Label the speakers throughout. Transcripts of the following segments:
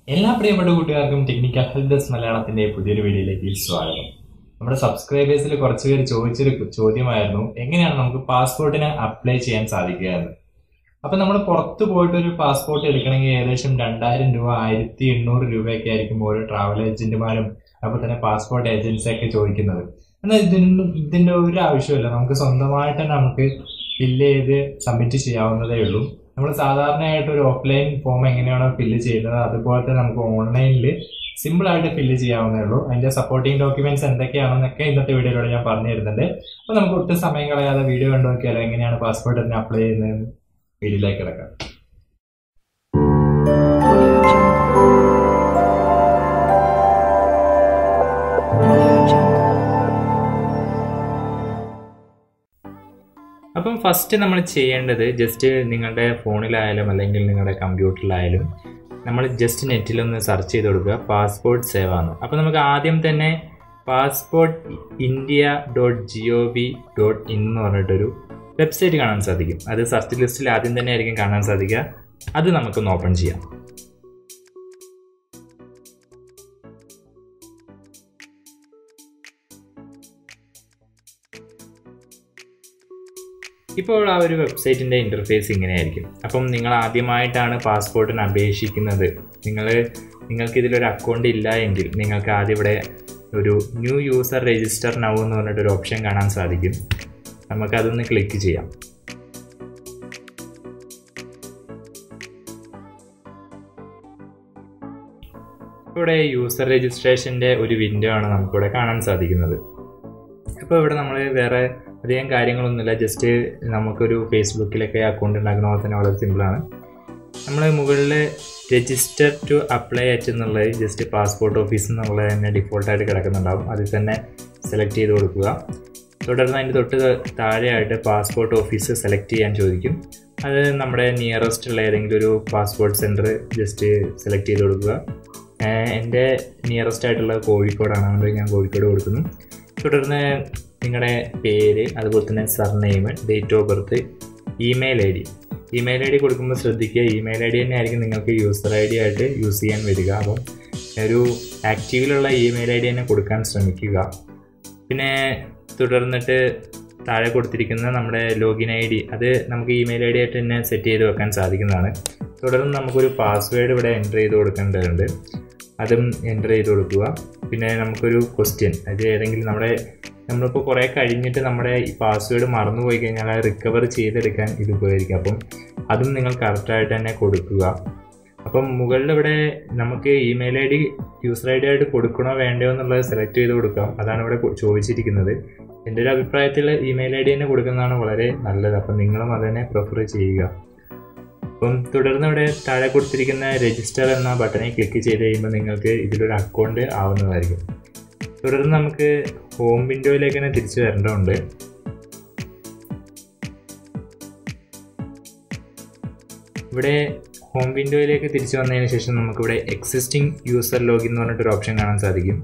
Speaker 1: എല്ലാ പ്രിയപ്പെട്ട കൂട്ടുകാർക്കും ടെക്നിക്കൽ ഹെൽത്ത് ഡെസ്ക് മലയാളത്തിന്റെ പുതിയൊരു വീഡിയോയിലേക്ക് സ്വാഗതം നമ്മുടെ സബ്സ്ക്രൈബേഴ്സിൽ കുറച്ച് പേര് ചോദിച്ചൊരു ചോദ്യമായിരുന്നു എങ്ങനെയാണ് നമുക്ക് പാസ്പോർട്ടിന് അപ്ലൈ ചെയ്യാൻ സാധിക്കുക എന്ന് അപ്പൊ നമ്മൾ പുറത്ത് പോയിട്ട് ഒരു പാസ്പോർട്ട് എടുക്കണമെങ്കിൽ ഏകദേശം രണ്ടായിരം രൂപ ആയിരത്തി എണ്ണൂറ് രൂപയൊക്കെ ആയിരിക്കും ഓരോ ട്രാവൽ ഏജന്റുമാരും അതുപോലെ തന്നെ പാസ്പോർട്ട് ഏജൻസി ഒക്കെ ചോദിക്കുന്നത് എന്നാൽ ഇതിനൊന്നും ഇതിന്റെ ഒരു ആവശ്യമില്ല നമുക്ക് സ്വന്തമായിട്ട് തന്നെ നമുക്ക് ഫില്ല് ചെയ്ത് സബ്മിറ്റ് ചെയ്യാവുന്നതേ ഉള്ളൂ നമ്മൾ സാധാരണയായിട്ട് ഒരു ഓഫ്ലൈൻ ഫോം എങ്ങനെയാണോ ഫില്ല് ചെയ്യുന്നത് അതുപോലെ തന്നെ നമുക്ക് ഓൺലൈനിൽ സിമ്പിൾ ആയിട്ട് ഫില്ല് ചെയ്യാവുന്നേ ഉള്ളൂ അതിന്റെ സപ്പോർട്ടിംഗ് ഡോക്യുമെന്റ്സ് എന്തൊക്കെയാണെന്നൊക്കെ ഇന്നത്തെ വീഡിയോയിലൂടെ ഞാൻ പറഞ്ഞു തരുന്നുണ്ട് അപ്പൊ നമുക്ക് ഒട്ടും സമയം കളയാതെ വീഡിയോ കണ്ടു നോക്കിയാലോ എങ്ങനെയാണ് പാസ്പോർട്ട് തന്നെ അപ്ലൈ ചെയ്യുന്നത് വീഡിയോയിലേക്ക് കിടക്കാം അപ്പം ഫസ്റ്റ് നമ്മൾ ചെയ്യേണ്ടത് ജസ്റ്റ് നിങ്ങളുടെ ഫോണിലായാലും അല്ലെങ്കിൽ നിങ്ങളുടെ കമ്പ്യൂട്ടറിലായാലും നമ്മൾ ജസ്റ്റ് നെറ്റിലൊന്ന് സെർച്ച് ചെയ്ത് കൊടുക്കുക പാസ്പോർട്ട് സേവ എന്ന് അപ്പോൾ നമുക്ക് ആദ്യം തന്നെ passport India dot G O V dot in എന്ന് പറഞ്ഞിട്ടൊരു വെബ്സൈറ്റ് കാണാൻ സാധിക്കും അത് സെർച്ച് ലിസ്റ്റിൽ ആദ്യം തന്നെ ആയിരിക്കും കാണാൻ സാധിക്കുക അത് നമുക്കൊന്ന് ഓപ്പൺ ചെയ്യാം ഇപ്പോൾ ആ ഒരു വെബ്സൈറ്റിൻ്റെ ഇൻ്റർഫേസ് ഇങ്ങനെയായിരിക്കും അപ്പം നിങ്ങൾ ആദ്യമായിട്ടാണ് പാസ്പോർട്ടിന് അപേക്ഷിക്കുന്നത് നിങ്ങൾ നിങ്ങൾക്ക് ഇതിലൊരു അക്കൗണ്ട് ഇല്ല എങ്കിൽ നിങ്ങൾക്ക് ആദ്യം ഇവിടെ ഒരു ന്യൂ യൂസർ രജിസ്റ്റർ നൗ എന്ന് പറഞ്ഞിട്ടൊരു ഓപ്ഷൻ കാണാൻ സാധിക്കും നമുക്കതൊന്ന് ക്ലിക്ക് ചെയ്യാം ഇവിടെ യൂസർ രജിസ്ട്രേഷൻ്റെ ഒരു വിൻഡോ ആണ് നമുക്കിവിടെ കാണാൻ സാധിക്കുന്നത് അപ്പോൾ ഇവിടെ നമ്മൾ വേറെ അധികം കാര്യങ്ങളൊന്നുമില്ല ജസ്റ്റ് നമുക്കൊരു ഫേസ്ബുക്കിലൊക്കെ അക്കൗണ്ട് ഉണ്ടാക്കുന്ന പോലെ തന്നെ വളരെ സിമ്പിളാണ് നമ്മൾ മുകളിൽ രജിസ്റ്റർ ടു അപ്ലൈ അറ്റ് എന്നുള്ളത് ജസ്റ്റ് പാസ്പോർട്ട് ഓഫീസ് എന്നുള്ളത് തന്നെ ഡിഫോൾട്ടായിട്ട് കിടക്കുന്നുണ്ടാവും അതിൽ തന്നെ സെലക്ട് ചെയ്ത് കൊടുക്കുക തുടർന്ന് അതിൻ്റെ തൊട്ട് താഴെയായിട്ട് പാസ്പോർട്ട് ഓഫീസ് സെലക്ട് ചെയ്യാൻ ചോദിക്കും അത് നമ്മുടെ നിയറസ്റ്റ് ഉള്ള ഏതെങ്കിലും ഒരു പാസ്പോർട്ട് സെൻറ്റർ ജസ്റ്റ് സെലക്ട് ചെയ്ത് കൊടുക്കുക എൻ്റെ നിയറസ്റ്റ് ആയിട്ടുള്ള കോഴിക്കോടാണ് അതുകൊണ്ട് ഞാൻ കോഴിക്കോട് കൊടുക്കുന്നു തുടർന്ന് നിങ്ങളുടെ പേര് അതുപോലെ തന്നെ surname date of birth email I D email I D കൊടുക്കുമ്പോൾ ശ്രദ്ധിക്കുക ഇമെയിൽ ഐ ഡി തന്നെ ആയിരിക്കും നിങ്ങൾക്ക് യൂസർ ഐ ഡി ആയിട്ട് യൂസ് ചെയ്യാൻ വരിക അപ്പം ഒരു ആക്റ്റീവിലുള്ള ഇമെയിൽ ഐ ഡി തന്നെ കൊടുക്കാൻ ശ്രമിക്കുക പിന്നെ തുടർന്നിട്ട് താഴെ കൊടുത്തിരിക്കുന്ന നമ്മുടെ ലോഗിൻ ഐ ഡി അത് നമുക്ക് ഇമെയിൽ ഐ ഡി ആയിട്ട് തന്നെ സെറ്റ് ചെയ്ത് വെക്കാൻ സാധിക്കുന്നതാണ് തുടർന്ന് നമുക്കൊരു പാസ്വേഡ് ഇവിടെ എൻ്റർ ചെയ്ത് കൊടുക്കേണ്ടതുണ്ട് അതും എൻ്റർ ചെയ്ത് കൊടുക്കുക പിന്നെ നമുക്കൊരു ക്വസ്റ്റ്യൻ അത് ഏതെങ്കിലും നമ്മുടെ നമ്മളിപ്പോൾ കുറേ കഴിഞ്ഞിട്ട് നമ്മുടെ ഈ പാസ്വേഡ് മറന്നുപോയി കഴിഞ്ഞാൽ അത് റിക്കവർ ചെയ്തെടുക്കാൻ ഇത് ഉപകരിക്കും അപ്പം അതും നിങ്ങൾ കറക്റ്റായിട്ട് തന്നെ കൊടുക്കുക അപ്പം മുകളിൽ ഇവിടെ നമുക്ക് email I D user I D ആയിട്ട് കൊടുക്കണോ വേണ്ടയോ എന്നുള്ളത് സെലക്ട് ചെയ്ത് കൊടുക്കാം അതാണ് ഇവിടെ ചോദിച്ചിരിക്കുന്നത് എൻ്റെ ഒരു അഭിപ്രായത്തിൽ ഇമെയിൽ ഐ ഡി തന്നെ കൊടുക്കുന്നതാണ് വളരെ നല്ലത് അപ്പം നിങ്ങളും അത് തന്നെ പ്രിഫർ ചെയ്യുക അപ്പം തുടർന്ന് ഇവിടെ താഴെ കൊടുത്തിരിക്കുന്ന രജിസ്റ്റർ എന്ന ബട്ടണിൽ ക്ലിക്ക് ചെയ്ത് കഴിയുമ്പോൾ നിങ്ങൾക്ക് ഇതിലൊരു അക്കൗണ്ട് ആവുന്നതായിരിക്കും തുടർന്ന് നമുക്ക് ഹോം വിൻഡോയിലേക്ക് തന്നെ തിരിച്ചു വരേണ്ടതുണ്ട് ഇവിടെ ഹോം വിൻഡോയിലേക്ക് തിരിച്ചു വന്നതിന് ശേഷം നമുക്കിവിടെ എക്സിസ്റ്റിംഗ് യൂസർ ലോഗിൻ എന്ന് പറഞ്ഞിട്ടൊരു ഓപ്ഷൻ കാണാൻ സാധിക്കും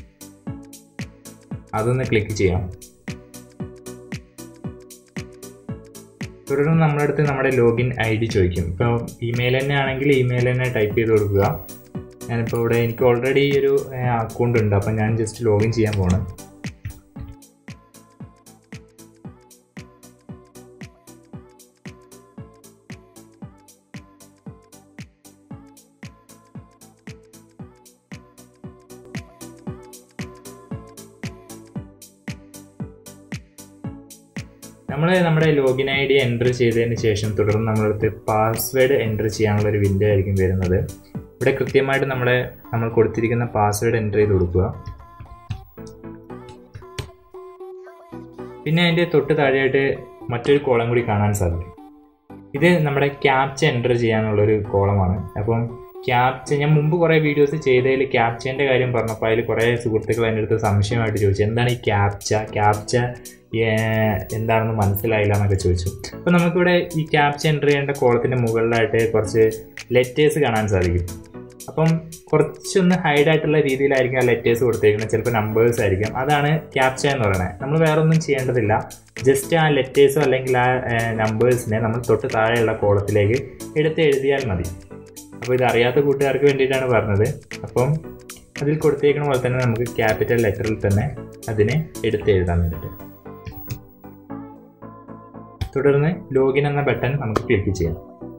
Speaker 1: അതൊന്ന് ക്ലിക്ക് ചെയ്യാം തുടർന്ന് നമ്മുടെ അടുത്ത് നമ്മുടെ ലോഗിൻ ഐ ഡി ചോദിക്കും ഇപ്പോൾ ഇമെയിൽ തന്നെ ആണെങ്കിൽ ഇമെയിൽ തന്നെ ടൈപ്പ് ചെയ്ത് കൊടുക്കുക ഞാനിപ്പോൾ ഇവിടെ എനിക്ക് ഓൾറെഡി ഒരു അക്കൗണ്ട് ഉണ്ട് അപ്പം ഞാൻ ജസ്റ്റ് ലോഗിൻ ചെയ്യാൻ പോകണം നമ്മൾ നമ്മുടെ ലോഗിൻ ഐ ഡി എൻ്റർ ചെയ്തതിന് ശേഷം തുടർന്ന് നമ്മളടുത്ത് പാസ്വേഡ് എൻ്റർ ചെയ്യാനുള്ള ഒരു വിൻഡോ ആയിരിക്കും വരുന്നത് ഇവിടെ കൃത്യമായിട്ട് നമ്മുടെ നമ്മൾ കൊടുത്തിരിക്കുന്ന പാസ്വേഡ് എൻ്റർ ചെയ്ത് കൊടുക്കുക പിന്നെ അതിൻ്റെ തൊട്ട് താഴെയായിട്ട് മറ്റൊരു കോളം കൂടി കാണാൻ സാധിക്കും ഇത് നമ്മുടെ ക്യാപ്ച എൻ്റർ ചെയ്യാനുള്ളൊരു കോളമാണ് അപ്പം ക്യാപ്ച ഞാൻ മുമ്പ് കുറേ വീഡിയോസ് ചെയ്തതിൽ ക്യാപ്ചേൻ്റെ കാര്യം പറഞ്ഞപ്പോൾ അതിൽ കുറേ സുഹൃത്തുക്കൾ എൻ്റെ അടുത്ത് സംശയമായിട്ട് ചോദിച്ചു എന്താണ് ഈ ക്യാപ്ച ക്യാപ്ച എന്താണെന്ന് മനസ്സിലായില്ല എന്നൊക്കെ ചോദിച്ചു അപ്പോൾ നമുക്കിവിടെ ഈ ക്യാപ്ച എൻ്റർ ചെയ്യേണ്ട കോളത്തിൻ്റെ മുകളിലായിട്ട് കുറച്ച് ലെറ്റേഴ്സ് കാണാൻ സാധിക്കും അപ്പം കുറച്ചൊന്ന് ഹൈഡ് ആയിട്ടുള്ള രീതിയിലായിരിക്കും ആ ലെറ്റേഴ്സ് കൊടുത്തേക്കുന്നത് ചിലപ്പോൾ നമ്പേഴ്സ് ആയിരിക്കും അതാണ് ക്യാപ്ച എന്ന് പറയുന്നത് നമ്മൾ വേറെ ഒന്നും ചെയ്യേണ്ടതില്ല ജസ്റ്റ് ആ ലെറ്റേഴ്സോ അല്ലെങ്കിൽ ആ നമ്പേഴ്സിനെ നമ്മൾ തൊട്ട് താഴെയുള്ള കോളത്തിലേക്ക് എടുത്ത് എഴുതിയാൽ മതി അപ്പോൾ ഇത് അറിയാത്ത കൂട്ടുകാർക്ക് വേണ്ടിയിട്ടാണ് പറഞ്ഞത് അപ്പം അതിൽ കൊടുത്തേക്കുന്ന പോലെ തന്നെ നമുക്ക് ക്യാപിറ്റൽ ലെറ്ററിൽ തന്നെ അതിനെ എടുത്ത് എഴുതാൻ വേണ്ടിയിട്ട് തുടർന്ന് ലോഗിൻ എന്ന ബട്ടൺ നമുക്ക് ക്ലിക്ക് ചെയ്യാം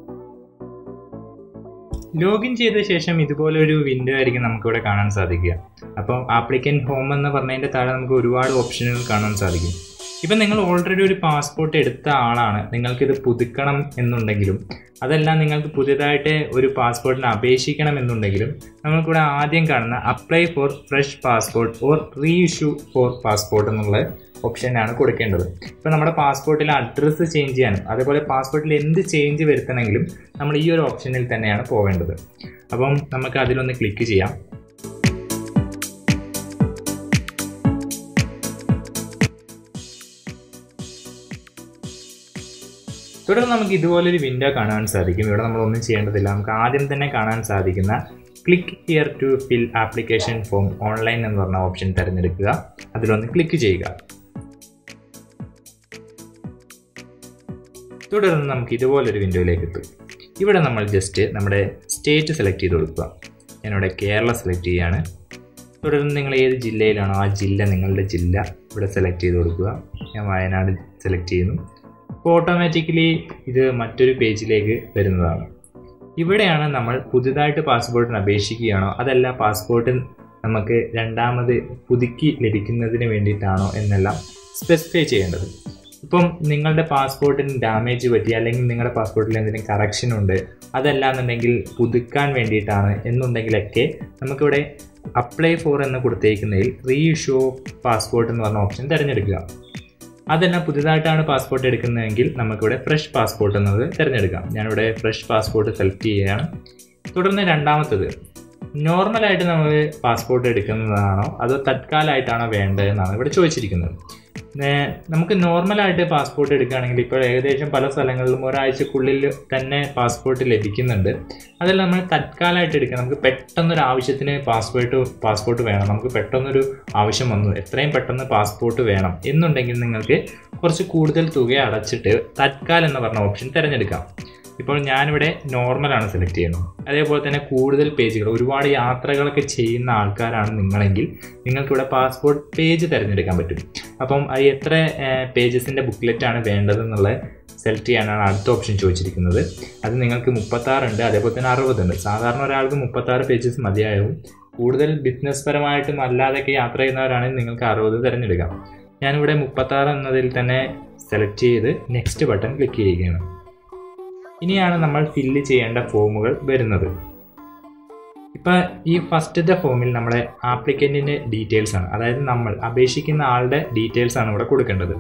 Speaker 1: ലോഗിൻ ചെയ്ത ശേഷം ഇതുപോലെ ഒരു വിൻഡോ ആയിരിക്കും നമുക്കിവിടെ കാണാൻ സാധിക്കുക അപ്പോൾ ആപ്ലിക്കൻ ഹോം എന്ന് പറഞ്ഞതിൻ്റെ താഴെ നമുക്ക് ഒരുപാട് ഓപ്ഷനുകൾ കാണാൻ സാധിക്കും ഇപ്പം നിങ്ങൾ ഓൾറെഡി ഒരു പാസ്പോർട്ട് എടുത്ത ആളാണ് നിങ്ങൾക്കിത് പുതുക്കണം എന്നുണ്ടെങ്കിലും അതല്ല നിങ്ങൾക്ക് പുതിയതായിട്ട് ഒരു പാസ്പോർട്ടിന് അപേക്ഷിക്കണം എന്നുണ്ടെങ്കിലും നമുക്കിവിടെ ആദ്യം കാണുന്ന apply for fresh passport or reissue for passport എന്നുള്ള ഓപ്ഷനാണ് കൊടുക്കേണ്ടത് ഇപ്പോൾ നമ്മുടെ പാസ്പോർട്ടിൽ അഡ്രസ്സ് ചേഞ്ച് ചെയ്യാനും അതേപോലെ പാസ്പോർട്ടിൽ എന്ത് ചേഞ്ച് വരുത്തണമെങ്കിലും നമ്മൾ ഈ ഒരു ഓപ്ഷനിൽ തന്നെയാണ് പോവേണ്ടത് അപ്പം നമുക്ക് അതിലൊന്ന് ക്ലിക്ക് ചെയ്യാം തുടർന്ന് നമുക്ക് ഇതുപോലൊരു വിൻഡോ കാണാൻ സാധിക്കും ഇവിടെ നമ്മൾ ഒന്നും ചെയ്യേണ്ടതില്ല നമുക്ക് ആദ്യം തന്നെ കാണാൻ സാധിക്കുന്ന click here to fill application form online എന്ന് പറഞ്ഞ ഓപ്ഷൻ തിരഞ്ഞെടുക്കുക അതിലൊന്ന് ക്ലിക്ക് ചെയ്യുക തുടർന്ന് നമുക്ക് ഇതുപോലൊരു വിൻഡോയിലേക്ക് എത്തും ഇവിടെ നമ്മൾ ജസ്റ്റ് നമ്മുടെ സ്റ്റേറ്റ് സെലക്ട് ചെയ്ത് കൊടുക്കുക ഞാനിവിടെ കേരള സെലക്ട് ചെയ്യുകയാണ് തുടർന്ന് നിങ്ങൾ ഏത് ജില്ലയിലാണോ ആ ജില്ല നിങ്ങളുടെ ജില്ല ഇവിടെ സെലക്ട് ചെയ്ത് കൊടുക്കുക ഞാൻ വയനാട് സെലക്ട് ചെയ്യുന്നു അപ്പോൾ ഓട്ടോമാറ്റിക്കലി ഇത് മറ്റൊരു പേജിലേക്ക് വരുന്നതാണ് ഇവിടെയാണ് നമ്മൾ പുതുതായിട്ട് പാസ്പോർട്ടിന് അപേക്ഷിക്കുകയാണോ അതല്ല പാസ്പോർട്ട് നമുക്ക് രണ്ടാമത് പുതുക്കി ലഭിക്കുന്നതിന് വേണ്ടിയിട്ടാണോ എന്നെല്ലാം സ്പെസിഫൈ ചെയ്യേണ്ടത് ഇപ്പം നിങ്ങളുടെ പാസ്പോർട്ടിന് ഡാമേജ് പറ്റി അല്ലെങ്കിൽ നിങ്ങളുടെ പാസ്പോർട്ടിൽ എന്തെങ്കിലും കറക്ഷൻ ഉണ്ട് അതല്ല എന്നുണ്ടെങ്കിൽ പുതുക്കാൻ വേണ്ടിയിട്ടാണ് എന്നുണ്ടെങ്കിലൊക്കെ നമുക്കിവിടെ അപ്ലൈ ഫോർ എന്ന് കൊടുത്തേക്കുന്നതിൽ റീ ഇഷ്യൂ ഓഫ് പാസ്പോർട്ട് എന്ന് പറഞ്ഞ ഓപ്ഷൻ തിരഞ്ഞെടുക്കുക അതല്ല പുതുതായിട്ടാണ് പാസ്പോർട്ട് എടുക്കുന്നതെങ്കിൽ നമുക്കിവിടെ ഫ്രഷ് പാസ്പോർട്ട് എന്നത് തിരഞ്ഞെടുക്കാം ഞാനിവിടെ ഫ്രഷ് പാസ്പോർട്ട് സെലക്ട് ചെയ്യുകയാണ് തുടർന്ന് രണ്ടാമത്തത് നോർമലായിട്ട് നമ്മൾ പാസ്പോർട്ട് എടുക്കുന്നതാണോ അതോ തത്കാലമായിട്ടാണോ വേണ്ടതെന്നാണ് ഇവിടെ ചോദിച്ചിരിക്കുന്നത് നമുക്ക് നോർമലായിട്ട് പാസ്പോർട്ട് എടുക്കുകയാണെങ്കിൽ ഇപ്പോൾ ഏകദേശം പല സ്ഥലങ്ങളിലും ഒരാഴ്ചക്കുള്ളിൽ തന്നെ പാസ്പോർട്ട് ലഭിക്കുന്നുണ്ട് അതല്ല നമ്മൾ തത്കാലമായിട്ട് എടുക്കുക നമുക്ക് പെട്ടെന്നൊരു ആവശ്യത്തിന് പാസ്പോർട്ട് പാസ്പോർട്ട് വേണം നമുക്ക് പെട്ടെന്നൊരു ആവശ്യം വന്നു എത്രയും പെട്ടെന്ന് പാസ്പോർട്ട് വേണം എന്നുണ്ടെങ്കിൽ നിങ്ങൾക്ക് കുറച്ച് കൂടുതൽ തുക അടച്ചിട്ട് തത്കാൽ എന്ന് പറഞ്ഞ ഓപ്ഷൻ തിരഞ്ഞെടുക്കാം ഇപ്പോൾ ഞാനിവിടെ നോർമലാണ് സെലക്ട് ചെയ്യുന്നത് അതേപോലെ തന്നെ കൂടുതൽ പേജുകൾ ഒരുപാട് യാത്രകളൊക്കെ ചെയ്യുന്ന ആൾക്കാരാണ് നിങ്ങളെങ്കിൽ നിങ്ങൾക്കിവിടെ പാസ്പോർട്ട് പേജ് തിരഞ്ഞെടുക്കാൻ പറ്റും അപ്പം അത് എത്ര പേജസിൻ്റെ ബുക്ക്ലെറ്റാണ് വേണ്ടതെന്നുള്ളത് സെലക്ട് ചെയ്യാനാണ് അടുത്ത ഓപ്ഷൻ ചോദിച്ചിരിക്കുന്നത് അത് നിങ്ങൾക്ക് മുപ്പത്താറുണ്ട് അതേപോലെ തന്നെ അറുപതുണ്ട് സാധാരണ ഒരാൾക്ക് മുപ്പത്താറ് പേജസ് മതിയാവും കൂടുതൽ ബിസിനസ് പരമായിട്ടും അല്ലാതെയൊക്കെ യാത്ര ചെയ്യുന്നവരാണെങ്കിൽ നിങ്ങൾക്ക് അറുപത് തിരഞ്ഞെടുക്കാം ഞാനിവിടെ മുപ്പത്താറ് എന്നതിൽ തന്നെ സെലക്ട് ചെയ്ത് നെക്സ്റ്റ് ബട്ടൺ ക്ലിക്ക് ചെയ്യുകയാണ് ഇനിയാണ് നമ്മൾ ഫില്ല് ചെയ്യേണ്ട ഫോമുകൾ വരുന്നത് ഇപ്പം ഈ ഫസ്റ്റത്തെ ഫോമിൽ നമ്മുടെ ആപ്ലിക്കൻറ്റിൻ്റെ ഡീറ്റെയിൽസ് ആണ് അതായത് നമ്മൾ അപേക്ഷിക്കുന്ന ആളുടെ ഡീറ്റെയിൽസ് ആണ് ഇവിടെ കൊടുക്കേണ്ടത്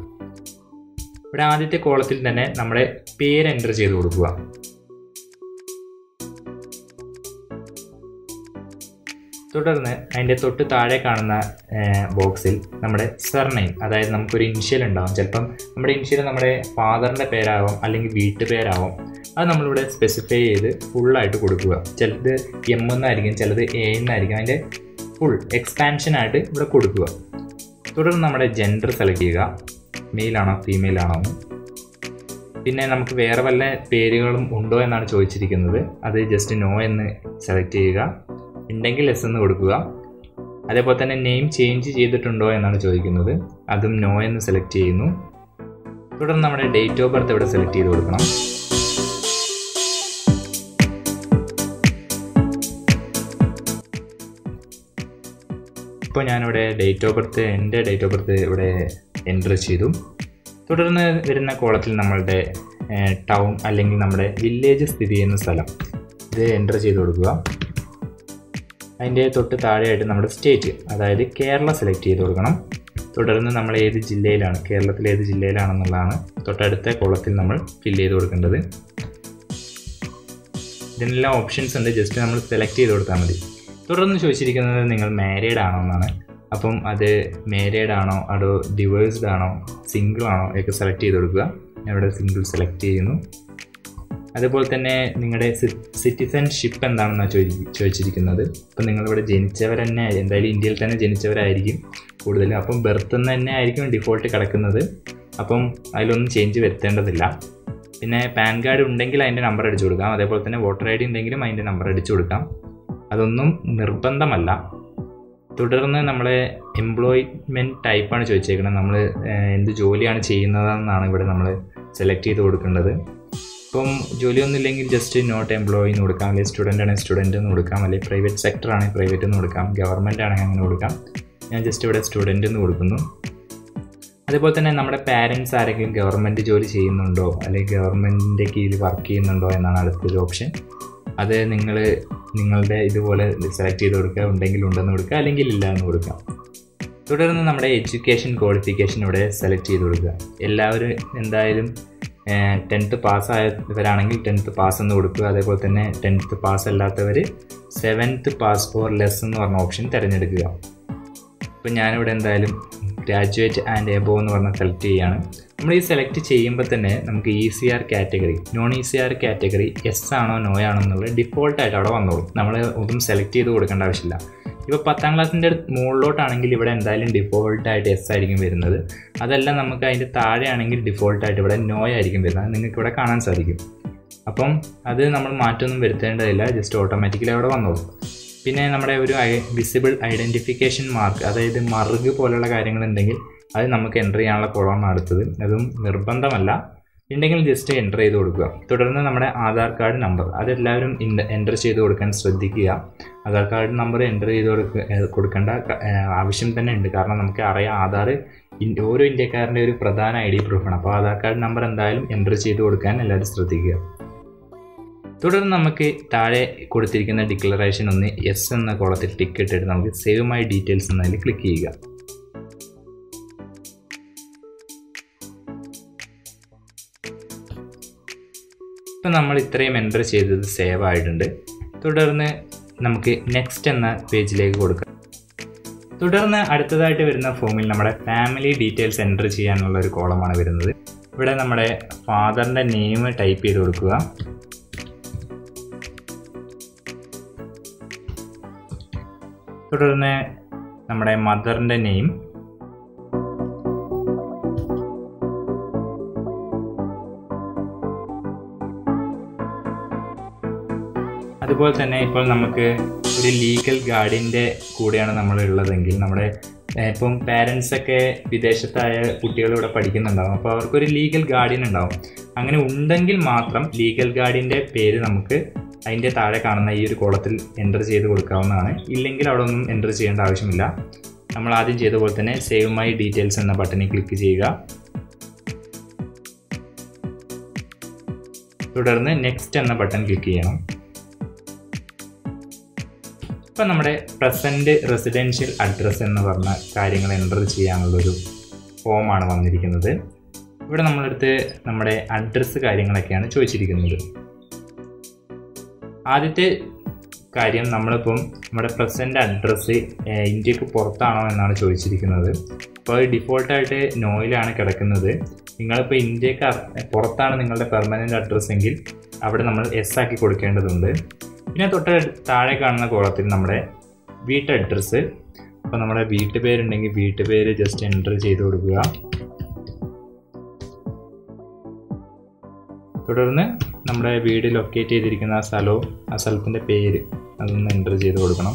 Speaker 1: ഇവിടെ ആദ്യത്തെ കോളത്തിൽ തന്നെ നമ്മുടെ പേര് എൻ്റർ ചെയ്ത് കൊടുക്കുക തുടർന്ന് അതിൻ്റെ തൊട്ട് താഴെ കാണുന്ന ബോക്സിൽ നമ്മുടെ സർനെയിം അതായത് നമുക്കൊരു ഇനിഷ്യൽ ഉണ്ടാവും ചിലപ്പം നമ്മുടെ ഇനിഷ്യൽ നമ്മുടെ ഫാദറിൻ്റെ പേരാവാം അല്ലെങ്കിൽ വീട്ടുപേരാവാം അത് നമ്മളിവിടെ സ്പെസിഫൈ ചെയ്ത് ഫുള്ളായിട്ട് കൊടുക്കുക ചിലത് എം എന്നായിരിക്കും ചിലത് എ എന്നായിരിക്കും അതിൻ്റെ ഫുൾ എക്സ്പാൻഷനായിട്ട് ഇവിടെ കൊടുക്കുക തുടർന്ന് നമ്മുടെ ജെൻഡർ സെലക്ട് ചെയ്യുക മെയിലാണോ ഫീമെയിൽ ആണോ എന്ന് പിന്നെ നമുക്ക് വേറെ വല്ല പേരുകളും ഉണ്ടോ എന്നാണ് ചോദിച്ചിരിക്കുന്നത് അത് ജസ്റ്റ് നോ എന്ന് സെലക്ട് ചെയ്യുക ഉണ്ടെങ്കിൽ എസ് എന്ന് കൊടുക്കുക അതേപോലെ തന്നെ നെയിം ചേഞ്ച് ചെയ്തിട്ടുണ്ടോ എന്നാണ് ചോദിക്കുന്നത് അതും നോ എന്ന് സെലക്ട് ചെയ്യുന്നു തുടർന്ന് നമ്മുടെ ഡേറ്റ് ഓഫ് ബർത്ത് ഇവിടെ സെലക്ട് ചെയ്ത് കൊടുക്കണം ഇപ്പോൾ ഞാനിവിടെ ഡേറ്റ് ഓഫ് ബർത്ത് എൻ്റെ ഡേറ്റ് ഓഫ് ബർത്ത് ഇവിടെ എൻ്റർ ചെയ്തു തുടർന്ന് വരുന്ന കോളത്തിൽ നമ്മളുടെ ടൗൺ അല്ലെങ്കിൽ നമ്മുടെ വില്ലേജ് സ്ഥിതി ചെയ്യുന്ന സ്ഥലം ഇത് എൻ്റർ ചെയ്ത് കൊടുക്കുക അതിൻ്റെ തൊട്ട് താഴെയായിട്ട് നമ്മുടെ സ്റ്റേറ്റ് അതായത് കേരള സെലക്ട് ചെയ്ത് കൊടുക്കണം തുടർന്ന് നമ്മൾ ഏത് ജില്ലയിലാണ് കേരളത്തിൽ ഏത് ജില്ലയിലാണെന്നുള്ളതാണ് തൊട്ടടുത്ത കോളത്തിൽ നമ്മൾ ഫില്ല് ചെയ്ത് കൊടുക്കേണ്ടത് ഇതിനെല്ലാം ഓപ്ഷൻസ് ഉണ്ട് ജസ്റ്റ് നമ്മൾ സെലക്ട് ചെയ്ത് കൊടുത്താൽ മതി തുടർന്ന് ചോദിച്ചിരിക്കുന്നത് നിങ്ങൾ മാരീഡ് ആണോ എന്നാണ് അപ്പം അത് മാരീഡ് ആണോ അതോ ഡിവേഴ്സ്ഡ് ആണോ സിംഗിൾ ആണോ ഒക്കെ സെലക്ട് ചെയ്ത് കൊടുക്കുക ഞാൻ ഇവിടെ സിംഗിൾ സെലക്ട് ചെയ്യുന്നു അതുപോലെ തന്നെ നിങ്ങളുടെ സിറ്റിസൺഷിപ്പ് എന്താണെന്നാണ് ചോദി ചോദിച്ചിരിക്കുന്നത് അപ്പം നിങ്ങളിവിടെ ജനിച്ചവർ തന്നെ എന്തായാലും ഇന്ത്യയിൽ തന്നെ ജനിച്ചവരായിരിക്കും കൂടുതലും അപ്പം ബർത്ത് തന്നെ ആയിരിക്കും ഡിഫോൾട്ട് കിടക്കുന്നത് അപ്പം അതിലൊന്നും ചേഞ്ച് വരുത്തേണ്ടതില്ല പിന്നെ പാൻ കാർഡ് ഉണ്ടെങ്കിൽ അതിൻ്റെ നമ്പർ അടിച്ചു കൊടുക്കാം അതേപോലെ തന്നെ വോട്ടർ ഐ ഡി ഉണ്ടെങ്കിലും അതിൻ്റെ നമ്പർ അടിച്ചു കൊടുക്കാം അതൊന്നും നിർബന്ധമല്ല തുടർന്ന് നമ്മളെ എംപ്ലോയ്മെൻറ്റ് ടൈപ്പാണ് ചോദിച്ചേക്കുന്നത് നമ്മൾ എന്ത് ജോലിയാണ് ചെയ്യുന്നതെന്നാണ് ഇവിടെ നമ്മൾ സെലക്ട് ചെയ്ത് കൊടുക്കേണ്ടത് ഇപ്പം ജോലിയൊന്നും ഇല്ലെങ്കിൽ ജസ്റ്റ് നോട്ട് എംപ്ലോയി എന്ന് കൊടുക്കാം അല്ലെങ്കിൽ സ്റ്റുഡൻ്റ് ആണെങ്കിൽ സ്റ്റുഡൻ്റ് എന്ന് കൊടുക്കാം അല്ലെങ്കിൽ പ്രൈവറ്റ് സെക്ടർ ആണെങ്കിൽ പ്രൈവറ്റ് എന്ന് കൊടുക്കാം ഗവൺമെൻറ് ആണെങ്കിൽ അങ്ങനെ കൊടുക്കാം ഞാൻ ജസ്റ്റ് ഇവിടെ സ്റ്റുഡൻ്റ് എന്ന് കൊടുക്കുന്നു അതേപോലെ തന്നെ നമ്മുടെ പാരൻസ് ആരെങ്കിലും ഗവൺമെൻറ് ജോലി ചെയ്യുന്നുണ്ടോ അല്ലെങ്കിൽ ഗവൺമെൻറ്റിൻ്റെ കീഴിൽ വർക്ക് ചെയ്യുന്നുണ്ടോ എന്നാണ് അടുത്തൊരു ഓപ്ഷൻ അത് നിങ്ങൾ നിങ്ങളുടെ ഇതുപോലെ സെലക്ട് ചെയ്ത് കൊടുക്കുക ഉണ്ടെങ്കിൽ ഉണ്ടെന്ന് കൊടുക്കുക അല്ലെങ്കിൽ ഇല്ല എന്ന് കൊടുക്കാം തുടർന്ന് നമ്മുടെ എഡ്യൂക്കേഷൻ ക്വാളിഫിക്കേഷൻ ഇവിടെ സെലക്ട് ചെയ്ത് കൊടുക്കുക എല്ലാവരും എന്തായാലും ടെൻത്ത് പാസ്സായവരാണെങ്കിൽ ടെൻത്ത് പാസ് എന്ന് കൊടുക്കുക അതേപോലെ തന്നെ ടെൻത്ത് പാസ് അല്ലാത്തവർ സെവൻത്ത് പാസ് ഓർ ലെസ് എന്ന് പറഞ്ഞ ഓപ്ഷൻ തിരഞ്ഞെടുക്കുക ഇപ്പം ഞാനിവിടെ എന്തായാലും ഗ്രാജുവേറ്റ് ആൻഡ് എബോ എന്ന് പറഞ്ഞ സെലക്ട് ചെയ്യുകയാണ് നമ്മൾ ഈ സെലക്ട് ചെയ്യുമ്പോൾ തന്നെ നമുക്ക് E C R category non E C R category yes ആണോ നോ ആണോ എന്നുള്ളത് ഡിഫോൾട്ടായിട്ട് അവിടെ വന്നോളും നമ്മൾ ഒന്നും സെലക്ട് ചെയ്ത് കൊടുക്കേണ്ട ആവശ്യമില്ല ഇപ്പോൾ പത്താം ക്ലാസ്സിൻ്റെ മുകളിലോട്ടാണെങ്കിൽ ഇവിടെ എന്തായാലും ഡിഫോൾട്ടായിട്ട് എസ് ആയിരിക്കും വരുന്നത് അതല്ല നമുക്ക് അതിൻ്റെ താഴെയാണെങ്കിൽ ഡിഫോൾട്ടായിട്ട് ഇവിടെ നോ ആയിരിക്കും വരുന്നത് അത് നിങ്ങൾക്ക് ഇവിടെ കാണാൻ സാധിക്കും അപ്പം അത് നമ്മൾ മാറ്റമൊന്നും വരുത്തേണ്ടതില്ല ജസ്റ്റ് ഓട്ടോമാറ്റിക്കലി അവിടെ വന്നോളും പിന്നെ നമ്മുടെ ഒരു വിസിബിൾ ഐഡൻറ്റിഫിക്കേഷൻ മാർക്ക് അതായത് മറുക് പോലുള്ള കാര്യങ്ങളുണ്ടെങ്കിൽ അത് നമുക്ക് എൻ്റർ ചെയ്യാനുള്ള കുളമാണ് അടുത്തത് അതും നിർബന്ധമല്ല ഉണ്ടെങ്കിൽ ജസ്റ്റ് എൻ്റർ ചെയ്ത് കൊടുക്കുക തുടർന്ന് നമ്മുടെ ആധാർ കാർഡ് നമ്പർ അതെല്ലാവരും എൻ്റർ ചെയ്ത് കൊടുക്കാൻ ശ്രദ്ധിക്കുക ആധാർ കാർഡ് നമ്പർ എൻ്റർ ചെയ്ത് കൊടുക്ക കൊടുക്കേണ്ട ആവശ്യം തന്നെ ഉണ്ട് കാരണം നമുക്ക് അറിയാം ആധാർ ഓരോ ഇന്ത്യക്കാരൻ്റെ ഒരു പ്രധാന ഐ ഡി പ്രൂഫാണ് അപ്പോൾ ആധാർ കാർഡ് നമ്പർ എന്തായാലും എൻ്റർ ചെയ്ത് കൊടുക്കാൻ എല്ലാവരും ശ്രദ്ധിക്കുക തുടർന്ന് നമുക്ക് താഴെ കൊടുത്തിരിക്കുന്ന ഡിക്ലറേഷൻ ഒന്ന് എസ് എന്ന കോളത്തിൽ ടിക്ക് ഇട്ടിട്ട് നമുക്ക് സേവ് മൈ ഡീറ്റെയിൽസ് എന്നതിൽ ക്ലിക്ക് ചെയ്യുക ഇപ്പം നമ്മൾ ഇത്രയും എൻ്റർ ചെയ്തത് സേവ് ആയിട്ടുണ്ട് തുടർന്ന് നമുക്ക് നെക്സ്റ്റ് എന്ന പേജിലേക്ക് കൊടുക്കാം തുടർന്ന് അടുത്തതായിട്ട് വരുന്ന ഫോമിൽ നമ്മുടെ ഫാമിലി ഡീറ്റെയിൽസ് എൻ്റർ ചെയ്യാനുള്ള ഒരു കോളമാണ് വരുന്നത് ഇവിടെ നമ്മുടെ ഫാദറിൻ്റെ നെയിം ടൈപ്പ് ചെയ്ത് കൊടുക്കുക തുടർന്ന് നമ്മുടെ മദറിൻ്റെ നെയിം അതുപോലെ തന്നെ ഇപ്പോൾ നമുക്ക് ഒരു ലീഗൽ ഗാർഡിൻ്റെ കൂടെയാണ് നമ്മൾ ഉള്ളതെങ്കിൽ നമ്മുടെ ഇപ്പം പാരൻസ് ഒക്കെ വിദേശത്തായ കുട്ടികൾ ഇവിടെ പഠിക്കുന്നുണ്ടാവും അപ്പോൾ അവർക്കൊരു ലീഗൽ ഗാർഡിയൻ ഉണ്ടാവും അങ്ങനെ ഉണ്ടെങ്കിൽ മാത്രം ലീഗൽ ഗാർഡിൻ്റെ പേര് നമുക്ക് അതിൻ്റെ താഴെ കാണുന്ന ഈ ഒരു കോളത്തിൽ എൻ്റർ ചെയ്ത് കൊടുക്കാവുന്നതാണ് ഇല്ലെങ്കിൽ അവിടെ ഒന്നും എൻ്റർ ചെയ്യേണ്ട ആവശ്യമില്ല നമ്മൾ ആദ്യം ചെയ്ത പോലെ തന്നെ സേവ് മൈ ഡീറ്റെയിൽസ് എന്ന ബട്ടണിൽ ക്ലിക്ക് ചെയ്യുക തുടർന്ന് നെക്സ്റ്റ് എന്ന ബട്ടൺ ക്ലിക്ക് ചെയ്യണം ഇപ്പം നമ്മുടെ പ്രസൻറ്റ് റെസിഡൻഷ്യൽ അഡ്രസ്സ് എന്ന് പറഞ്ഞ കാര്യങ്ങൾ എൻ്റർ ചെയ്യാനുള്ളൊരു ഫോമാണ് വന്നിരിക്കുന്നത് ഇവിടെ നമ്മളടുത്ത് നമ്മുടെ അഡ്രസ്സ് കാര്യങ്ങളൊക്കെയാണ് ചോദിച്ചിരിക്കുന്നത് ആദ്യത്തെ കാര്യം നമ്മളിപ്പം നമ്മുടെ പ്രസൻറ്റ് അഡ്രസ്സ് ഇന്ത്യക്ക് പുറത്താണോ എന്നാണ് ചോദിച്ചിരിക്കുന്നത് അപ്പോൾ അത് ഡിഫോൾട്ടായിട്ട് നോയിലാണ് കിടക്കുന്നത് നിങ്ങളിപ്പോൾ ഇന്ത്യക്ക് പുറത്താണ് നിങ്ങളുടെ പെർമനൻ്റ് അഡ്രസ്സ് എങ്കിൽ അവിടെ നമ്മൾ എസ് ആക്കി കൊടുക്കേണ്ടതുണ്ട് പിന്നെ തൊട്ട് താഴെ കാണുന്ന കോളത്തിൽ നമ്മുടെ വീട്ട് അഡ്രസ്സ് അപ്പോൾ നമ്മുടെ വീട്ടുപേരുണ്ടെങ്കിൽ വീട്ടുപേര് ജസ്റ്റ് എൻ്റർ ചെയ്ത് കൊടുക്കുക തുടർന്ന് നമ്മുടെ വീട് ലൊക്കേറ്റ് ചെയ്തിരിക്കുന്ന ആ സ്ഥലവും ആ സ്ഥലത്തിൻ്റെ പേര് അതൊന്ന് എൻ്റർ ചെയ്ത് കൊടുക്കണം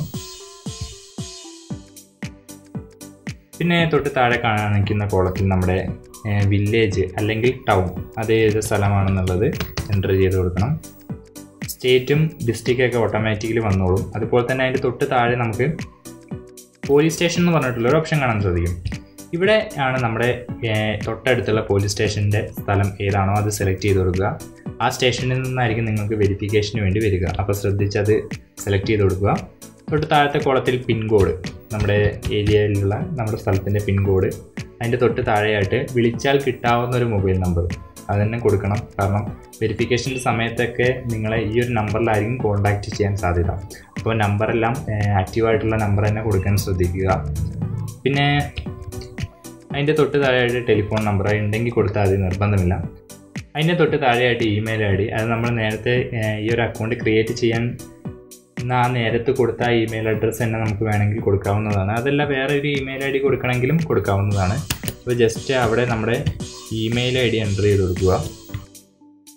Speaker 1: പിന്നെ തൊട്ട് താഴെ കാണിക്കുന്ന കോളത്തിൽ നമ്മുടെ വില്ലേജ് അല്ലെങ്കിൽ ടൗൺ അത് ഏത് സ്ഥലമാണെന്നുള്ളത് എൻ്റർ ചെയ്ത് കൊടുക്കണം സ്റ്റേറ്റും ഡിസ്ട്രിക്റ്റൊക്കെ ഓട്ടോമാറ്റിക്കലി വന്നോളും അതുപോലെ തന്നെ അതിൻ്റെ തൊട്ട് താഴെ നമുക്ക് പോലീസ് സ്റ്റേഷൻ എന്ന് പറഞ്ഞിട്ടുള്ള ഒരു ഓപ്ഷൻ കാണാൻ സാധിക്കും ഇവിടെ ആണ് നമ്മുടെ തൊട്ടടുത്തുള്ള പോലീസ് സ്റ്റേഷൻ്റെ സ്ഥലം ഏതാണോ അത് സെലക്ട് ചെയ്ത് കൊടുക്കുക ആ സ്റ്റേഷനിൽ നിന്നായിരിക്കും നിങ്ങൾക്ക് വെരിഫിക്കേഷന് വേണ്ടി വരിക അപ്പോൾ ശ്രദ്ധിച്ച് അത് സെലക്ട് ചെയ്ത് കൊടുക്കുക തൊട്ട് താഴത്തെ കോളത്തിൽ പിൻകോഡ് നമ്മുടെ ഏരിയയിലുള്ള നമ്മുടെ സ്ഥലത്തിൻ്റെ പിൻകോഡ് അതിൻ്റെ തൊട്ട് താഴെയായിട്ട് വിളിച്ചാൽ കിട്ടാവുന്ന ഒരു മൊബൈൽ നമ്പർ അത് തന്നെ കൊടുക്കണം കാരണം വെരിഫിക്കേഷൻ്റെ സമയത്തൊക്കെ നിങ്ങളെ ഈ ഒരു നമ്പറിലായിരിക്കും കോൺടാക്റ്റ് ചെയ്യാൻ സാധ്യത അപ്പോൾ നമ്പറെല്ലാം ആക്റ്റീവായിട്ടുള്ള നമ്പർ തന്നെ കൊടുക്കാൻ ശ്രദ്ധിക്കുക പിന്നെ അതിൻ്റെ തൊട്ട് താഴെയായിട്ട് ടെലിഫോൺ നമ്പർ ഉണ്ടെങ്കിൽ കൊടുത്താൽ മതി നിർബന്ധമില്ല അതിൻ്റെ തൊട്ട് താഴെയായിട്ട് ഇമെയിൽ ഐ ഡി അത് നമ്മൾ നേരത്തെ ഈ ഒരു അക്കൗണ്ട് ക്രിയേറ്റ് ചെയ്യാൻ ആ നേരത്ത് കൊടുത്ത ആ ഇമെയിൽ അഡ്രസ്സ് തന്നെ നമുക്ക് വേണമെങ്കിൽ കൊടുക്കാവുന്നതാണ് അതല്ല വേറെ ഒരു ഇമെയിൽ ഐ ഡി കൊടുക്കണമെങ്കിലും കൊടുക്കാവുന്നതാണ് അപ്പോൾ ജസ്റ്റ് അവിടെ നമ്മുടെ ഇമെയിൽ ഐ ഡി എൻ്റർ ചെയ്ത് കൊടുക്കുക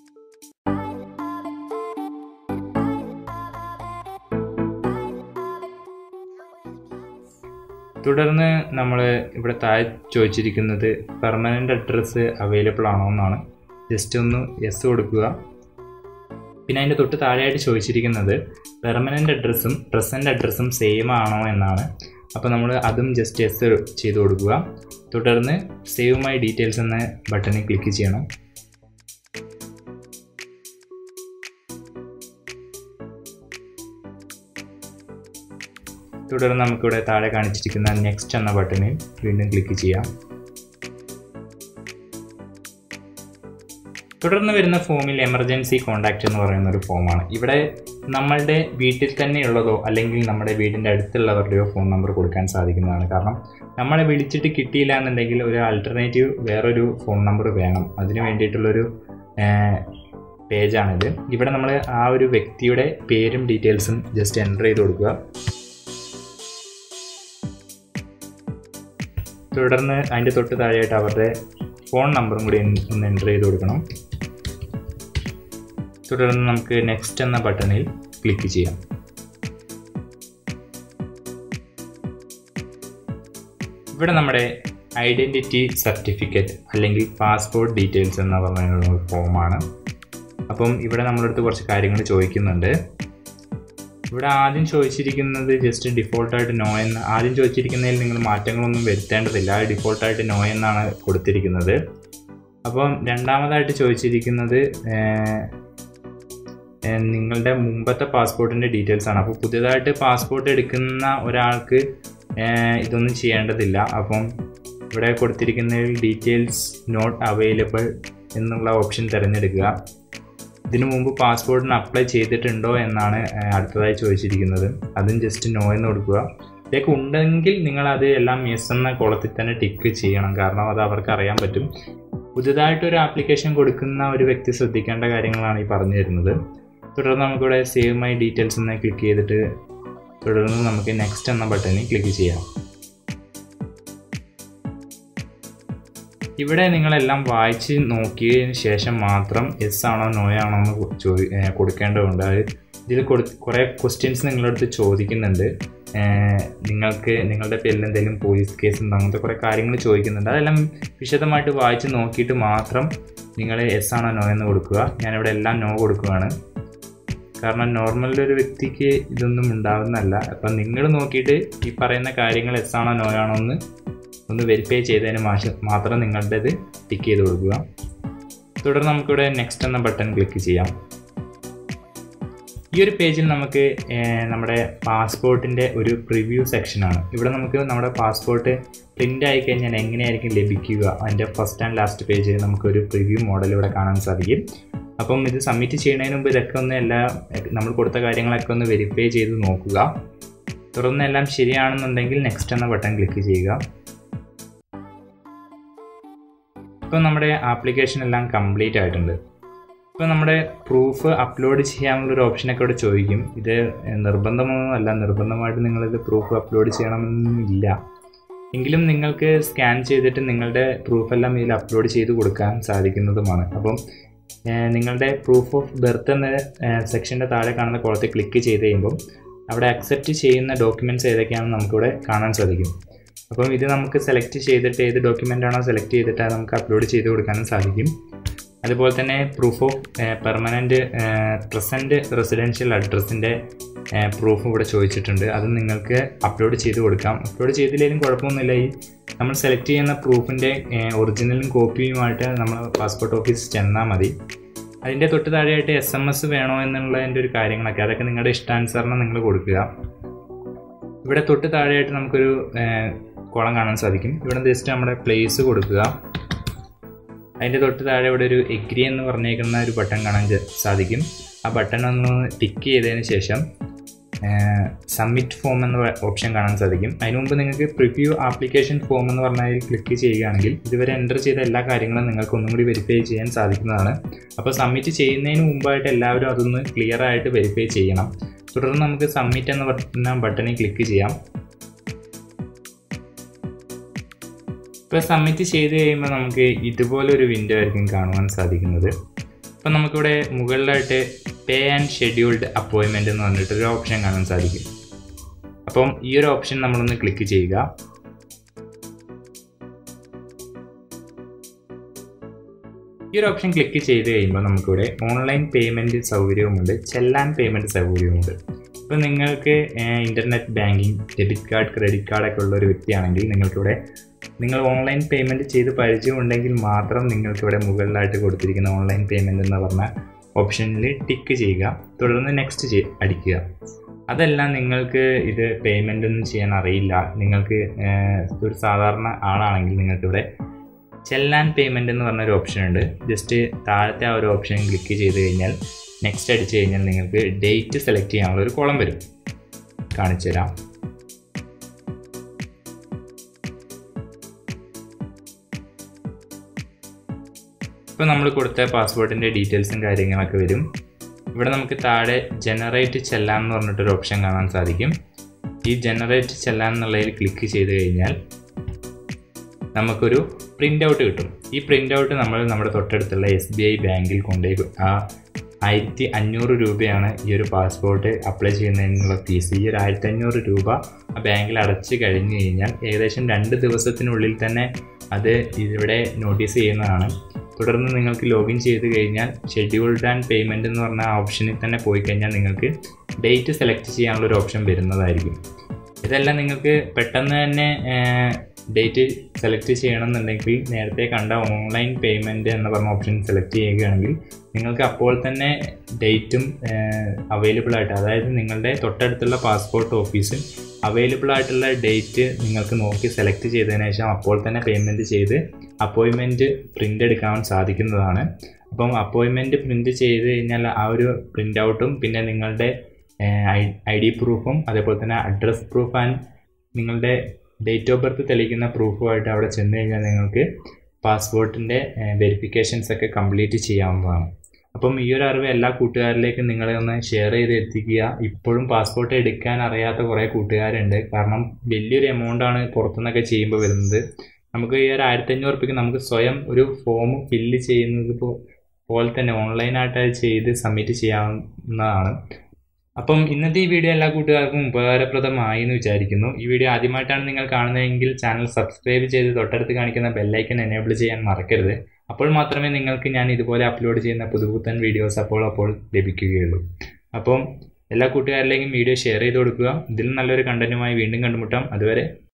Speaker 1: തുടർന്ന് നമ്മൾ ഇവിടെ താഴെ ചോദിച്ചിരിക്കുന്നത് പെർമനൻ്റ് അഡ്രസ്സ് അവൈലബിൾ ആണോ എന്നാണ് ജസ്റ്റ് ഒന്ന് യെസ് കൊടുക്കുക പിന്നെ അതിൻ്റെ തൊട്ട് താഴെയായിട്ട് ചോദിച്ചിരിക്കുന്നത് പെർമനൻ്റ് അഡ്രസ്സും പ്രസൻറ്റ് അഡ്രസ്സും സെയിം ആണോ എന്നാണ് അപ്പോൾ നമ്മൾ അതും ജസ്റ്റ് യെസ് ചെയ്ത് കൊടുക്കുക തുടർന്ന് സേവ് മൈ ഡീറ്റെയിൽസ് എന്ന ബട്ടണിൽ ക്ലിക്ക് ചെയ്യണം തുടർന്ന് നമുക്കിവിടെ താഴെ കാണിച്ചിരിക്കുന്ന നെക്സ്റ്റ് എന്ന ബട്ടണിൽ വീണ്ടും ക്ലിക്ക് ചെയ്യാം തുടർന്ന് വരുന്ന ഫോമിൽ എമർജൻസി കോണ്ടാക്റ്റ് എന്ന് പറയുന്ന ഒരു ഫോമാണ് ഇവിടെ നമ്മളുടെ വീട്ടിൽ തന്നെയുള്ളതോ അല്ലെങ്കിൽ നമ്മുടെ വീടിൻ്റെ അടുത്തുള്ളവരുടെയോ ഫോൺ നമ്പർ കൊടുക്കാൻ സാധിക്കുന്നതാണ് കാരണം നമ്മളെ വിളിച്ചിട്ട് കിട്ടിയില്ല എന്നുണ്ടെങ്കിൽ ഒരു ആൾട്ടർനേറ്റീവ് വേറൊരു ഫോൺ നമ്പർ വേണം അതിന് വേണ്ടിയിട്ടുള്ളൊരു പേജാണിത് ഇവിടെ നമ്മൾ ആ ഒരു വ്യക്തിയുടെ പേരും ഡീറ്റെയിൽസും ജസ്റ്റ് എൻ്റർ ചെയ്ത് കൊടുക്കുക തുടർന്ന് അതിൻ്റെ തൊട്ട് താഴെയായിട്ട് അവരുടെ ഫോൺ നമ്പറും കൂടി ഒന്ന് എൻ്റർ ചെയ്ത് കൊടുക്കണം തുടർന്ന് നമുക്ക് നെക്സ്റ്റ് എന്ന ബട്ടണിൽ ക്ലിക്ക് ചെയ്യാം ഇവിടെ നമ്മുടെ ഐഡൻറ്റിറ്റി സർട്ടിഫിക്കറ്റ് അല്ലെങ്കിൽ പാസ്പോർട്ട് ഡീറ്റെയിൽസ് എന്ന് പറയുന്ന ഒരു ഫോമാണ് അപ്പം ഇവിടെ നമ്മളടുത്ത് കുറച്ച് കാര്യങ്ങൾ ചോദിക്കുന്നുണ്ട് ഇവിടെ ആദ്യം ചോദിച്ചിരിക്കുന്നത് ജസ്റ്റ് ഡിഫോൾട്ടായിട്ട് നോ എന്ന് ആദ്യം ചോദിച്ചിരിക്കുന്നതിൽ നിങ്ങൾ മാറ്റങ്ങളൊന്നും വരുത്തേണ്ടതില്ല ഡിഫോൾട്ടായിട്ട് നോ എന്നാണ് കൊടുത്തിരിക്കുന്നത് അപ്പം രണ്ടാമതായിട്ട് ചോദിച്ചിരിക്കുന്നത് നിങ്ങളുടെ മുമ്പത്തെ പാസ്പോർട്ടിൻ്റെ ഡീറ്റെയിൽസ് ആണ് അപ്പോൾ പുതിയതായിട്ട് പാസ്പോർട്ട് എടുക്കുന്ന ഒരാൾക്ക് ഇതൊന്നും ചെയ്യേണ്ടതില്ല അപ്പം ഇവിടെ കൊടുത്തിരിക്കുന്നതിൽ ഡീറ്റെയിൽസ് നോട്ട് അവൈലബിൾ എന്നുള്ള ഓപ്ഷൻ തിരഞ്ഞെടുക്കുക ഇതിനു മുമ്പ് പാസ്പോർട്ടിന് അപ്ലൈ ചെയ്തിട്ടുണ്ടോ എന്നാണ് അടുത്തതായി ചോദിച്ചിരിക്കുന്നത് അതും ജസ്റ്റ് നോ എന്ന് കൊടുക്കുക ഇതൊക്കെ ഉണ്ടെങ്കിൽ നിങ്ങൾ അത് എല്ലാം യെസ് എന്ന കോളത്തിൽ തന്നെ ടിക്ക് ചെയ്യണം കാരണം അത് അവർക്ക് അറിയാൻ പറ്റും പുതുതായിട്ട് ഒരു ആപ്ലിക്കേഷൻ കൊടുക്കുന്ന ഒരു വ്യക്തി ശ്രദ്ധിക്കേണ്ട കാര്യങ്ങളാണ് ഈ പറഞ്ഞു തരുന്നത് തുടർന്ന് നമുക്കിവിടെ സേവ് മൈ ഡീറ്റെയിൽസ് എന്ന് ക്ലിക്ക് ചെയ്തിട്ട് തുടർന്ന് നമുക്ക് നെക്സ്റ്റ് എന്ന ബട്ടണിൽ ക്ലിക്ക് ചെയ്യാം ഇവിടെ നിങ്ങളെല്ലാം വായിച്ച് നോക്കിയതിന് ശേഷം മാത്രം എസ് ആണോ നോ ആണോ എന്ന് ചോദി കൊടുക്കേണ്ടതുണ്ട് അത് ഇതിൽ കൊടു കുറേ ക്വസ്റ്റ്യൻസ് നിങ്ങളുടെ അടുത്ത് ചോദിക്കുന്നുണ്ട് നിങ്ങൾക്ക് നിങ്ങളുടെ പേരിൽ എന്തെങ്കിലും പോലീസ് കേസ് ഉണ്ടോ അങ്ങനത്തെ കുറേ കാര്യങ്ങൾ ചോദിക്കുന്നുണ്ട് അതെല്ലാം വിശദമായിട്ട് വായിച്ച് നോക്കിയിട്ട് മാത്രം നിങ്ങൾ എസ് ആണോ നോ എന്ന് കൊടുക്കുക ഞാനിവിടെ എല്ലാം നോ കൊടുക്കുകയാണ് കാരണം നോർമൽ ഒരു വ്യക്തിക്ക് ഇതൊന്നും ഉണ്ടാവുന്നതല്ല അപ്പം നിങ്ങൾ നോക്കിയിട്ട് ഈ പറയുന്ന കാര്യങ്ങൾ എസ് ആണോ നോ ആണോ എന്ന് ഒന്ന് വെരിഫൈ ചെയ്തതിന് മാത്രം നിങ്ങളുടേത് ടിക്ക് ചെയ്ത് കൊടുക്കുക തുടർന്ന് നമുക്കിവിടെ നെക്സ്റ്റ് എന്ന ബട്ടൺ ക്ലിക്ക് ചെയ്യാം ഈ ഒരു പേജിൽ നമുക്ക് നമ്മുടെ പാസ്പോർട്ടിൻ്റെ ഒരു പ്രിവ്യൂ സെക്ഷനാണ് ഇവിടെ നമുക്ക് നമ്മുടെ പാസ്പോർട്ട് പ്രിൻ്റ് ആയി കഴിഞ്ഞാൽ എങ്ങനെയായിരിക്കും ലഭിക്കുക അതിൻ്റെ ഫസ്റ്റ് ആൻഡ് ലാസ്റ്റ് പേജിൽ നമുക്കൊരു പ്രിവ്യൂ മോഡൽ ഇവിടെ കാണാൻ സാധിക്കും അപ്പം ഇത് സബ്മിറ്റ് ചെയ്യുന്നതിന് മുമ്പ് ഇതൊക്കെ ഒന്ന് എല്ലാ നമ്മൾ കൊടുത്ത കാര്യങ്ങളൊക്കെ ഒന്ന് വെരിഫൈ ചെയ്ത് നോക്കുക തുടർന്ന് എല്ലാം ശരിയാണെന്നുണ്ടെങ്കിൽ നെക്സ്റ്റ് എന്ന ബട്ടൺ ക്ലിക്ക് ചെയ്യുക ഇപ്പം നമ്മുടെ ആപ്ലിക്കേഷൻ എല്ലാം കംപ്ലീറ്റ് ആയിട്ടുണ്ട് ഇപ്പോൾ നമ്മുടെ പ്രൂഫ് അപ്ലോഡ് ചെയ്യാനുള്ളൊരു ഓപ്ഷനൊക്കെ ഇവിടെ ചോദിക്കും ഇത് നിർബന്ധമൊന്നുമല്ല നിർബന്ധമായിട്ട് നിങ്ങളിത് പ്രൂഫ് അപ്ലോഡ് ചെയ്യണമെന്നില്ല എങ്കിലും നിങ്ങൾക്ക് സ്കാൻ ചെയ്തിട്ട് നിങ്ങളുടെ പ്രൂഫെല്ലാം ഇതിൽ അപ്ലോഡ് ചെയ്ത് കൊടുക്കാൻ സാധിക്കുന്നതുമാണ് അപ്പം നിങ്ങളുടെ പ്രൂഫ് ഓഫ് ബർത്ത് എന്ന സെക്ഷൻ്റെ താഴെ കാണുന്ന കോളത്തിൽ ക്ലിക്ക് ചെയ്ത് കഴിയുമ്പം അവിടെ അക്സെപ്റ്റ് ചെയ്യുന്ന ഡോക്യുമെൻറ്റ്സ് ഏതൊക്കെയാണെന്ന് നമുക്കിവിടെ കാണാൻ സാധിക്കും അപ്പം ഇത് നമുക്ക് സെലക്ട് ചെയ്തിട്ട് ഏത് ഡോക്യുമെൻ്റ് ആണോ സെലക്ട് ചെയ്തിട്ട് അത് നമുക്ക് അപ്ലോഡ് ചെയ്ത് കൊടുക്കാനും സാധിക്കും അതുപോലെ തന്നെ proof of permanent present residential അഡ്രസ്സിൻ്റെ പ്രൂഫ് ഇവിടെ ചോദിച്ചിട്ടുണ്ട് അത് നിങ്ങൾക്ക് അപ്ലോഡ് ചെയ്ത് കൊടുക്കാം അപ്ലോഡ് ചെയ്തില്ലെങ്കിലും കുഴപ്പമൊന്നുമില്ല ഈ നമ്മൾ സെലക്ട് ചെയ്യുന്ന പ്രൂഫിൻ്റെ ഒറിജിനലും കോപ്പിയുമായിട്ട് നമ്മൾ പാസ്പോർട്ട് ഓഫീസ് ചെന്നാൽ മതി അതിൻ്റെ തൊട്ട് താഴെയായിട്ട് എസ് എം എസ് വേണോ എന്നുള്ളതിൻ്റെ ഒരു കാര്യങ്ങളൊക്കെ അതൊക്കെ നിങ്ങളുടെ ഇഷ്ടാനുസരണം നിങ്ങൾ കൊടുക്കുക ഇവിടെ തൊട്ട് താഴെയായിട്ട് നമുക്കൊരു കോളം കാണാൻ സാധിക്കും ഇവിടെ ജസ്റ്റ് നമ്മുടെ പ്ലേസ് കൊടുക്കുക അതിൻ്റെ തൊട്ട് താഴെ ഇവിടെ ഒരു എഗ്രി എന്ന് പറഞ്ഞേക്കുന്ന ഒരു ബട്ടൺ കാണാൻ സാധിക്കും ആ ബട്ടൺ ഒന്ന് ടിക്ക് ചെയ്തതിന് ശേഷം സബ്മിറ്റ് ഫോം എന്ന ഓപ്ഷൻ കാണാൻ സാധിക്കും അതിന് മുമ്പ് നിങ്ങൾക്ക് പ്രിവ്യൂ ആപ്ലിക്കേഷൻ ഫോം എന്ന് പറഞ്ഞാൽ ക്ലിക്ക് ചെയ്യുകയാണെങ്കിൽ ഇതുവരെ എൻ്റർ ചെയ്ത എല്ലാ കാര്യങ്ങളും നിങ്ങൾക്ക് ഒന്നും കൂടി വെരിഫൈ ചെയ്യാൻ സാധിക്കുന്നതാണ് അപ്പോൾ സബ്മിറ്റ് ചെയ്യുന്നതിന് മുമ്പായിട്ട് എല്ലാവരും അതൊന്ന് ക്ലിയർ ആയിട്ട് വെരിഫൈ ചെയ്യണം തുടർന്ന് നമുക്ക് സബ്മിറ്റ് എന്ന പറഞ്ഞ ബട്ടണിൽ ക്ലിക്ക് ചെയ്യാം ഇപ്പോൾ സബ്മിറ്റ് ചെയ്ത് കഴിയുമ്പോൾ നമുക്ക് ഇതുപോലൊരു വിൻഡോ ആയിരിക്കും കാണുവാൻ സാധിക്കുന്നത് അപ്പോൾ നമുക്കിവിടെ മുകളിലായിട്ട് പേ ആൻഡ് ഷെഡ്യൂൾഡ് അപ്പോയിൻമെൻറ്റ് എന്ന് പറഞ്ഞിട്ടൊരു ഓപ്ഷൻ കാണാൻ സാധിക്കും അപ്പം ഈ ഒരു ഓപ്ഷൻ നമ്മളൊന്ന് ക്ലിക്ക് ചെയ്യുക ഈ ഒരു ഓപ്ഷൻ ക്ലിക്ക് ചെയ്ത് കഴിയുമ്പോൾ നമുക്കിവിടെ ഓൺലൈൻ പേയ്മെൻറ്റ് സൗകര്യവുമുണ്ട് ചെല്ലാൻ പേയ്മെൻറ്റ് സൗകര്യവുമുണ്ട് ഇപ്പോൾ നിങ്ങൾക്ക് internet banking debit card credit കാർഡൊക്കെ ഉള്ള ഒരു വ്യക്തിയാണെങ്കിൽ നിങ്ങൾക്കിവിടെ നിങ്ങൾ ഓൺലൈൻ പേയ്മെൻറ്റ് ചെയ്ത് പരിചയമുണ്ടെങ്കിൽ മാത്രം നിങ്ങൾക്കിവിടെ മുകളിലായിട്ട് കൊടുത്തിരിക്കുന്ന ഓൺലൈൻ പേയ്മെൻറ്റ് എന്ന് പറഞ്ഞ ഓപ്ഷനിൽ ടിക്ക് ചെയ്യുക തുടർന്ന് നെക്സ്റ്റ് ചെയ് അടിക്കുക അതല്ല നിങ്ങൾക്ക് ഇത് പേയ്മെൻ്റ് ഒന്നും ചെയ്യാൻ അറിയില്ല നിങ്ങൾക്ക് ഒരു സാധാരണ ആളാണെങ്കിൽ നിങ്ങൾക്കിവിടെ ചെല്ലാൻ പേയ്മെൻറ്റ് എന്ന് പറഞ്ഞൊരു ഓപ്ഷൻ ഉണ്ട് ജസ്റ്റ് താഴത്തെ ആ ഒരു ഓപ്ഷൻ ക്ലിക്ക് ചെയ്ത് കഴിഞ്ഞാൽ നെക്സ്റ്റ് അടിച്ചു കഴിഞ്ഞാൽ നിങ്ങൾക്ക് ഡേറ്റ് സെലക്ട് ചെയ്യാനുള്ള ഒരു കോളം വരും കാണിച്ചു തരാം ഇപ്പോൾ നമ്മൾ കൊടുത്ത പാസ്പോർട്ടിൻ്റെ ഡീറ്റെയിൽസും കാര്യങ്ങളൊക്കെ വരും ഇവിടെ നമുക്ക് താഴെ ജനറേറ്റ് ചെല്ലാൻ എന്ന് പറഞ്ഞിട്ടൊരു ഓപ്ഷൻ കാണാൻ സാധിക്കും ഈ ജനറേറ്റ് ചെല്ലാൻ എന്നുള്ളതിൽ ക്ലിക്ക് ചെയ്ത് കഴിഞ്ഞാൽ നമുക്കൊരു പ്രിൻ്റ് ഔട്ട് കിട്ടും ഈ പ്രിൻ്റ് ഔട്ട് നമ്മൾ നമ്മുടെ തൊട്ടടുത്തുള്ള എസ് ബി ഐ ബാങ്കിൽ കൊണ്ടുപോയി ആ ആയിരത്തി അഞ്ഞൂറ് രൂപയാണ് ഈ ഒരു പാസ്പോർട്ട് അപ്ലൈ ചെയ്യുന്നതിനുള്ള ഫീസ് ഈ ഒരു ആയിരത്തി അഞ്ഞൂറ് രൂപ ആ ബാങ്കിൽ അടച്ചു കഴിഞ്ഞ് കഴിഞ്ഞാൽ ഏകദേശം രണ്ട് ദിവസത്തിനുള്ളിൽ തന്നെ അത് ഇവിടെ നോട്ടീസ് ചെയ്യുന്നതാണ് തുടർന്ന് നിങ്ങൾക്ക് ലോഗിൻ ചെയ്ത് കഴിഞ്ഞാൽ ഷെഡ്യൂൾഡ് ആൻഡ് പേയ്മെൻറ്റ് എന്ന് പറഞ്ഞ ഓപ്ഷനിൽ തന്നെ പോയി കഴിഞ്ഞാൽ നിങ്ങൾക്ക് ഡേറ്റ് സെലക്ട് ചെയ്യാനുള്ള ഒരു ഓപ്ഷൻ വരുന്നതായിരിക്കും ഇതെല്ലാം നിങ്ങൾക്ക് പെട്ടെന്ന് തന്നെ ഡേറ്റ് സെലക്ട് ചെയ്യണമെന്നുണ്ടെങ്കിൽ നേരത്തെ കണ്ട ഓൺലൈൻ പേയ്മെൻറ്റ് എന്ന് പറഞ്ഞ ഓപ്ഷൻ സെലക്ട് ചെയ്യുകയാണെങ്കിൽ നിങ്ങൾക്ക് അപ്പോൾ തന്നെ ഡേറ്റും അവൈലബിൾ ആയിട്ട് അതായത് നിങ്ങളുടെ തൊട്ടടുത്തുള്ള പാസ്പോർട്ട് ഓഫീസിൽ അവൈലബിൾ ആയിട്ടുള്ള ഡേറ്റ് നിങ്ങൾക്ക് നോക്കി സെലക്ട് ചെയ്തതിന് ശേഷം അപ്പോൾ തന്നെ പേയ്മെൻറ്റ് ചെയ്ത് അപ്പോയിൻമെൻറ്റ് പ്രിൻ്റ് എടുക്കാൻ സാധിക്കുന്നതാണ് അപ്പം അപ്പോയിൻമെൻറ്റ് പ്രിൻ്റ് ചെയ്ത് കഴിഞ്ഞാൽ ആ ഒരു പ്രിൻ്റ് ഔട്ടും പിന്നെ നിങ്ങളുടെ ഐ ഡി പ്രൂഫും അതേപോലെ തന്നെ അഡ്രസ് പ്രൂഫ് ആൻഡ് നിങ്ങളുടെ ഡേറ്റ് ഓഫ് ബർത്ത് തെളിയിക്കുന്ന പ്രൂഫുമായിട്ട് അവിടെ ചെന്ന് കഴിഞ്ഞാൽ നിങ്ങൾക്ക് പാസ്പോർട്ടിൻ്റെ വെരിഫിക്കേഷൻസ് ഒക്കെ കംപ്ലീറ്റ് ചെയ്യാവുന്നതാണ് അപ്പം ഈ ഒരു അറിവ് എല്ലാ കൂട്ടുകാരിലേക്കും നിങ്ങളെ ഒന്ന് ഷെയർ ചെയ്ത് എത്തിക്കുക ഇപ്പോഴും പാസ്പോർട്ട് എടുക്കാൻ അറിയാത്ത കുറേ കൂട്ടുകാരുണ്ട് കാരണം വലിയൊരു എമൗണ്ട് ആണ് പുറത്തുനിന്നൊക്കെ ചെയ്യുമ്പോൾ വരുന്നത് നമുക്ക് ഈ ഒരു ആയിരത്തി അഞ്ഞൂറ് റുപ്യക്ക് നമുക്ക് സ്വയം ഒരു ഫോം ഫില്ല് ചെയ്യുന്നത് പോലെ തന്നെ ഓൺലൈനായിട്ട് അത് ചെയ്ത് സബ്മിറ്റ് ചെയ്യാവുന്നതാണ് അപ്പം ഇന്നത്തെ ഈ വീഡിയോ എല്ലാ കൂട്ടുകാർക്കും ഉപകാരപ്രദമായി എന്ന് വിചാരിക്കുന്നു ഈ വീഡിയോ ആദ്യമായിട്ടാണ് നിങ്ങൾ കാണുന്നതെങ്കിൽ ചാനൽ സബ്സ്ക്രൈബ് ചെയ്ത് തൊട്ടടുത്ത് കാണിക്കുന്ന ബെല്ലൈക്കൻ എനേബിൾ ചെയ്യാൻ മറക്കരുത് അപ്പോൾ മാത്രമേ നിങ്ങൾക്ക് ഞാൻ ഇതുപോലെ അപ്ലോഡ് ചെയ്യുന്ന പുതുപുത്തൻ വീഡിയോസ് അപ്പോൾ അപ്പോൾ ലഭിക്കുകയുള്ളൂ അപ്പം എല്ലാ കൂട്ടുകാരിലേക്കും വീഡിയോ ഷെയർ ചെയ്ത് കൊടുക്കുക ഇതിൽ നല്ലൊരു കണ്ടന്റുമായി വീണ്ടും കണ്ടുമുട്ടാം അതുവരെ